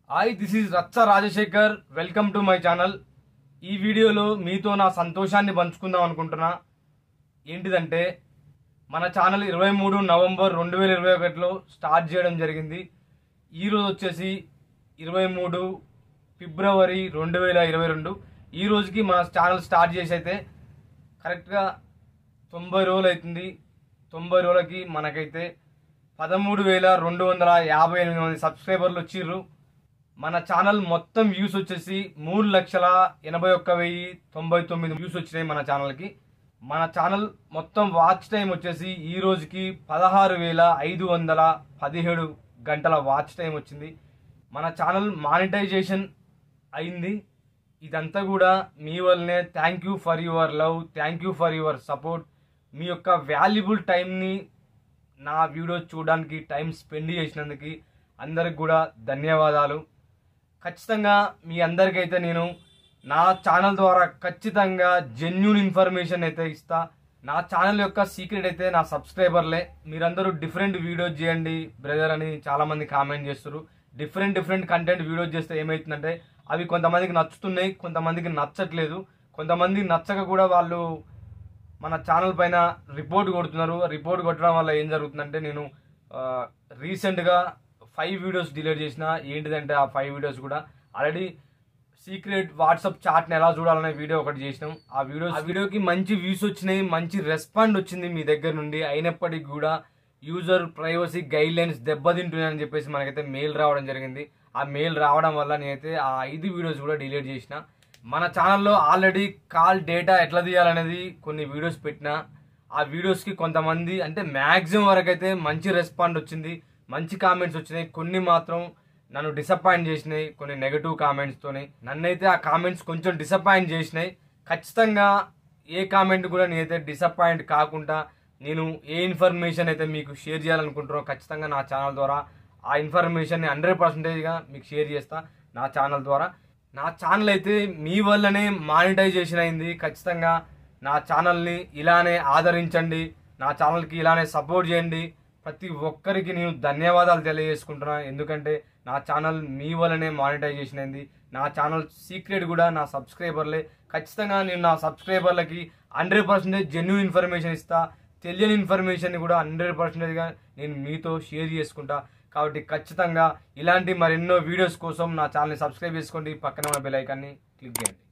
hi this is Raccha Rajasekhar welcome to my channel ఈ వీడియోలో మీతో నా సంతోషాన్ని పంచుకుందాం అనుకుంటున్నా ఏంటిదంటే మన ఛానల్ ఇరవై మూడు నవంబర్ రెండు వేల ఇరవై ఒకటిలో స్టార్ట్ చేయడం జరిగింది ఈరోజు వచ్చేసి ఇరవై మూడు ఫిబ్రవరి రెండు వేల ఇరవై రెండు ఈ రోజుకి మన ఛానల్ స్టార్ట్ చేసి అయితే కరెక్ట్గా తొంభై రోజులు అవుతుంది తొంభై రోజులకి మనకైతే పదమూడు వేల రెండు వందల యాభై ఎనిమిది మంది సబ్స్క్రైబర్లు వచ్చిర్రు మన ఛానల్ మొత్తం వ్యూస్ వచ్చేసి మూడు లక్షల ఎనభై ఒక్క వెయ్యి తొంభై తొమ్మిది వ్యూస్ వచ్చినాయి మన ఛానల్కి మన ఛానల్ మొత్తం వాచ్ టైం వచ్చేసి ఈ రోజుకి పదహారు వేల ఐదు వందల పదిహేడు గంటల వాచ్ టైం వచ్చింది మన ఛానల్ మానిటైజేషన్ అయింది ఇదంతా కూడా మీ వల్లనే thank you for your love thank you for your support మీ యొక్క వాల్యుబుల్ టైంని నా వీడియో చూడడానికి టైం స్పెండ్ చేసినందుకు అందరికి కూడా ధన్యవాదాలు ఖచ్చితంగా మీ అందరికైతే నేను నా ఛానల్ ద్వారా ఖచ్చితంగా జెన్యున్ ఇన్ఫర్మేషన్ అయితే ఇస్తా నా ఛానల్ యొక్క సీక్రెట్ అయితే నా సబ్స్క్రైబర్లే మీరందరూ డిఫరెంట్ వీడియోస్ చేయండి బ్రదర్ అని చాలా మంది కామెంట్ చేస్తారు డిఫరెంట్ డిఫరెంట్ కంటెంట్ వీడియోస్ చేస్తే ఏమవుతుందంటే అవి కొంతమందికి నచ్చుతున్నాయి కొంతమందికి నచ్చట్లేదు కొంతమంది నచ్చక కూడా వాళ్ళు మన ఛానల్ పైన రిపోర్ట్ కొడుతున్నారు రిపోర్ట్ కొట్టడం వల్ల ఏం జరుగుతుందంటే నేను ఆ, రీసెంట్గా ఫైవ్ వీడియోస్ డిలీట్ చేసిన ఏంటిదంటే ఆ ఫైవ్ వీడియోస్ కూడా ఆల్రెడీ సీక్రెట్ వాట్సాప్ చాట్ని ఎలా చూడాలనే వీడియో ఒకటి చేసినాం ఆ వీడియో ఆ వీడియోకి మంచి వ్యూస్ వచ్చినాయి మంచి రెస్పాండ్ వచ్చింది మీ దగ్గర నుండి అయినప్పటికీ కూడా యూజర్ ప్రైవసీ గైడ్ లైన్స్ దెబ్బతింటున్నాయని చెప్పేసి మనకైతే మెయిల్ రావడం జరిగింది ఆ మెయిల్ రావడం వల్ల నేనైతే ఆ ఐదు వీడియోస్ కూడా డిలీట్ చేసిన మన ఛానల్లో ఆల్రెడీ కాల్ డేటా ఎట్లా తీయాలనేది కొన్ని వీడియోస్ పెట్టిన ఆ వీడియోస్కి కొంతమంది అంటే మ్యాక్సిమం వరకు అయితే మంచి రెస్పాండ్ వచ్చింది మంచి కామెంట్స్ వచ్చినాయి కొన్ని మాత్రం నన్ను డిసప్పాయింట్ చేసినాయి కొన్ని నెగటివ్ కామెంట్స్తోని నన్నైతే ఆ కామెంట్స్ కొంచెం డిసప్పాయింట్ చేసినాయి ఖచ్చితంగా ఏ కామెంట్ కూడా నేనైతే డిసప్పాయింట్ కాకుండా నేను ఏ ఇన్ఫర్మేషన్ అయితే మీకు షేర్ చేయాలనుకుంటున్నానో ఖచ్చితంగా నా ఛానల్ ద్వారా ఆ ఇన్ఫర్మేషన్ని హండ్రెడ్ పర్సెంటేజ్గా మీకు షేర్ చేస్తా నా ఛానల్ ద్వారా నా ఛానల్ అయితే మీ వల్లనే మానిటైజేషన్ అయింది ఖచ్చితంగా నా ఛానల్ని ఇలానే ఆదరించండి నా ఛానల్కి ఇలానే సపోర్ట్ చేయండి ప్రతి ఒక్కరికి నేను ధన్యవాదాలు తెలియజేసుకుంటున్నాను ఎందుకంటే నా ఛానల్ మీ వల్లనే మానిటైజేషన్ అయింది నా ఛానల్ సీక్రెట్ కూడా నా సబ్స్క్రైబర్లే ఖచ్చితంగా నేను నా సబ్స్క్రైబర్లకి హండ్రెడ్ పర్సెంటేజ్ జెన్యున్ ఇన్ఫర్మేషన్ ఇస్తా తెలియని ఇన్ఫర్మేషన్ కూడా హండ్రెడ్ పర్సెంటేజ్గా నేను మీతో షేర్ చేసుకుంటా కాబట్టి ఖచ్చితంగా ఇలాంటి మరెన్నో వీడియోస్ కోసం నా ఛానల్ని సబ్స్క్రైబ్ చేసుకోండి పక్కన ఉన్న బెల్ ఐకాన్ని క్లిక్ చేయండి